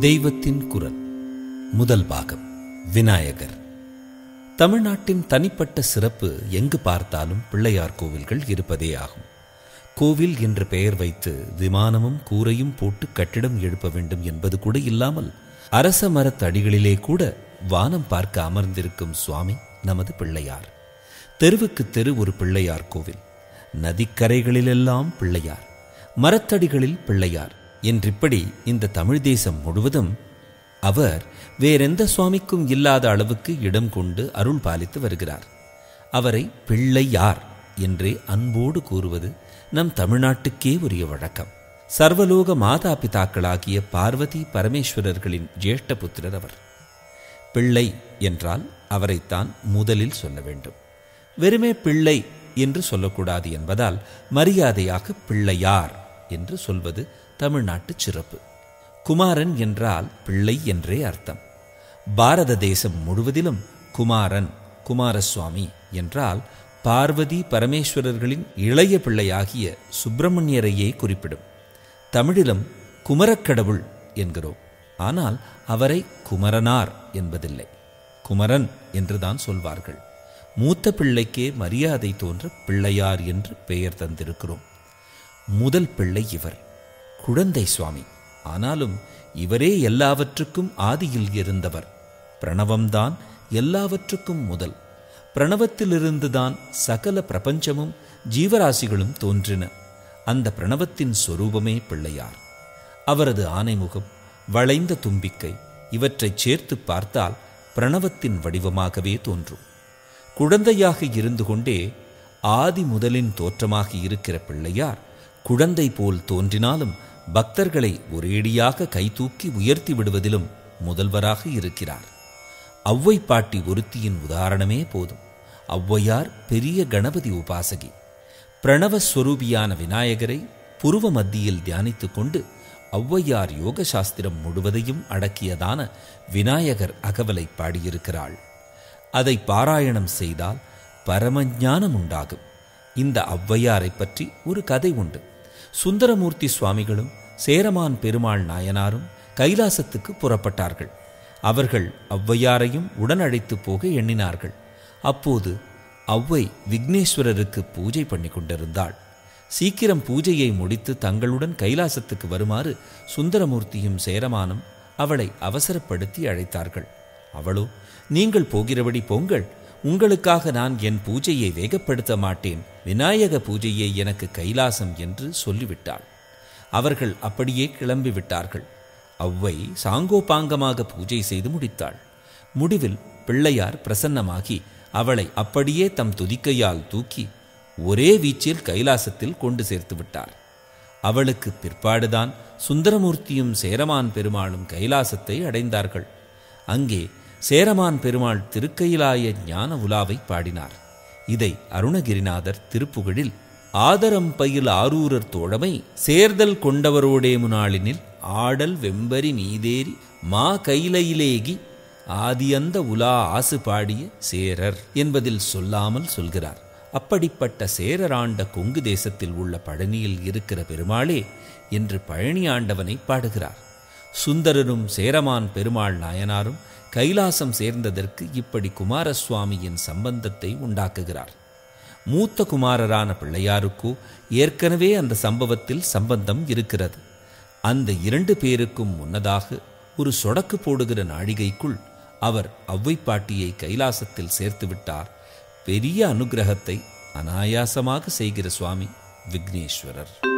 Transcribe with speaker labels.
Speaker 1: தெய்வத்தின் குரல் முதல் பாகம் விநாயகர் தமிழ்நாட்டின் தனிப்பட்ட சிறப்பு எங்கு பார்த்தாலும் பிள்ளையார் கோவில்கள் இருப்பதே ஆகும் கோவில் என்று பெயர் வைத்து விமானமும் கூரையும் போட்டு கட்டிடம் எழுப்ப வேண்டும் என்பது கூட இல்லாமல் அரச மரத்தடிகளிலே கூட வானம் பார்க்க அமர்ந்திருக்கும் சுவாமி நமது பிள்ளையார் தெருவுக்கு தெரு ஒரு பிள்ளையார் கோவில் நதிக்கரைகளிலெல்லாம் பிள்ளையார் மரத்தடிகளில் பிள்ளையார் என்றிப்படி இந்த தமிழ் தேசம் முழுவதும் அவர் வேறெந்த சுவாமிக்கும் இல்லாத அளவுக்கு இடம் கொண்டு அருள் பாலித்து வருகிறார் அவரை பிள்ளையார் என்றே அன்போடு கூறுவது நம் தமிழ்நாட்டுக்கே உரிய வழக்கம் சர்வலோக மாதா பிதாக்களாகிய பார்வதி பரமேஸ்வரர்களின் ஜேஷ்ட புத்திரர் அவர் பிள்ளை என்றால் அவரைத்தான் முதலில் சொல்ல வேண்டும் வெறுமே பிள்ளை என்று சொல்லக்கூடாது என்பதால் மரியாதையாக பிள்ளையார் என்று சொல்வது தமிழ்நாட்டு சிறப்பு குமாரன் என்றால் பிள்ளை என்றே அர்த்தம் பாரத தேசம் முழுவதிலும் குமாரன் குமாரசுவாமி என்றால் பார்வதி பரமேஸ்வரர்களின் இளைய பிள்ளையாகிய சுப்பிரமணியரையே குறிப்பிடும் தமிழிலும் குமரக்கடவுள் என்கிறோம் ஆனால் அவரை குமரனார் என்பதில்லை குமரன் என்றுதான் சொல்வார்கள் மூத்த பிள்ளைக்கே மரியாதை தோன்ற பிள்ளையார் என்று பெயர் தந்திருக்கிறோம் முதல் பிள்ளை இவர் குழந்தை சுவாமி ஆனாலும் இவரே எல்லாவற்றுக்கும் ஆதியில் இருந்தவர் பிரணவம்தான் எல்லாவற்றுக்கும் முதல் பிரணவத்திலிருந்துதான் சகல பிரபஞ்சமும் ஜீவராசிகளும் தோன்றின அந்த பிரணவத்தின் சொரூபமே பிள்ளையார் அவரது ஆனைமுகம் வளைந்த தும்பிக்கை இவற்றைச் சேர்த்து பார்த்தால் பிரணவத்தின் வடிவமாகவே தோன்றும் குழந்தையாக இருந்து கொண்டே ஆதி முதலின் தோற்றமாக இருக்கிற பிள்ளையார் குழந்தை போல் தோன்றினாலும் பக்தர்களை ஒரேடியாக கைதூக்கி உயர்த்தி விடுவதிலும் முதல்வராக இருக்கிறார் ஔவை பாட்டி ஒருத்தியின் உதாரணமே போதும் ஔவையார் பெரிய கணபதி உபாசகி பிரணவஸ்வரூபியான விநாயகரை புருவ மத்தியில் தியானித்துக் கொண்டு ஔவையார் யோக சாஸ்திரம் முழுவதையும் அடக்கியதான விநாயகர் அகவலை பாடியிருக்கிறாள் அதை பாராயணம் செய்தால் பரமஞானம் உண்டாகும் இந்த ஔவையாரை பற்றி ஒரு கதை உண்டு சுந்தரமூர்த்தி சுவாமிகளும் சேரமான் பெருமாள் நாயனாரும் கைலாசத்துக்கு புறப்பட்டார்கள் அவர்கள் ஔவையாரையும் உடனழைத்து போக எண்ணினார்கள் அப்போது ஔவை விக்னேஸ்வரருக்கு பூஜை பண்ணி கொண்டிருந்தாள் சீக்கிரம் பூஜையை முடித்து தங்களுடன் கைலாசத்துக்கு வருமாறு சுந்தரமூர்த்தியும் சேரமானும் அவளை அவசரப்படுத்தி அழைத்தார்கள் அவளோ நீங்கள் போகிறபடி போங்கள் உங்களுக்காக நான் என் பூஜையை வேகப்படுத்த மாட்டேன் விநாயக பூஜையை எனக்கு கைலாசம் என்று சொல்லிவிட்டாள் அவர்கள் அப்படியே கிளம்பி விட்டார்கள் அவ்வை சாங்கோபாங்கமாக பூஜை செய்து முடித்தாள் முடிவில் பிள்ளையார் பிரசன்னமாகி அவளை அப்படியே தம் துதிக்கையால் தூக்கி ஒரே வீச்சில் கைலாசத்தில் கொண்டு சேர்த்து விட்டார் அவளுக்கு பிற்பாடுதான் சுந்தரமூர்த்தியும் சேரமான் பெருமாளும் கைலாசத்தை அடைந்தார்கள் அங்கே சேரமான் பெருமாள் திருக்கையிலாய ஞான உலாவை பாடினார் இதை அருணகிரிநாதர் திருப்புகழில் ஆதரம் பயில் ஆரூரர் தோழமை சேர்தல் கொண்டவரோடே முனாளினில் ஆடல் வெம்பரி மீதேறி மா கைலையிலேகி ஆதியந்த உலா ஆசு பாடிய சேரர் என்பதில் சொல்லாமல் சொல்கிறார் அப்படிப்பட்ட சேரராண்ட கொங்கு தேசத்தில் உள்ள பழனியில் இருக்கிற பெருமாளே என்று பழனி ஆண்டவனை பாடுகிறார் சுந்தரரும் சேரமான் பெருமாள் நாயனாரும் கைலாசம் சேர்ந்ததற்கு இப்படி குமாரசுவாமியின் சம்பந்தத்தை உண்டாக்குகிறார் மூத்த குமாரரான பிள்ளையாருக்கோ ஏற்கனவே அந்த சம்பவத்தில் சம்பந்தம் இருக்கிறது அந்த இரண்டு பேருக்கும் முன்னதாக ஒரு சொடக்கு போடுகிற நாழிகைக்குள் அவர் அவ்வை பாட்டியை கைலாசத்தில் சேர்த்து விட்டார் பெரிய அனுகிரகத்தை அனாயாசமாக செய்கிற சுவாமி விக்னேஸ்வரர்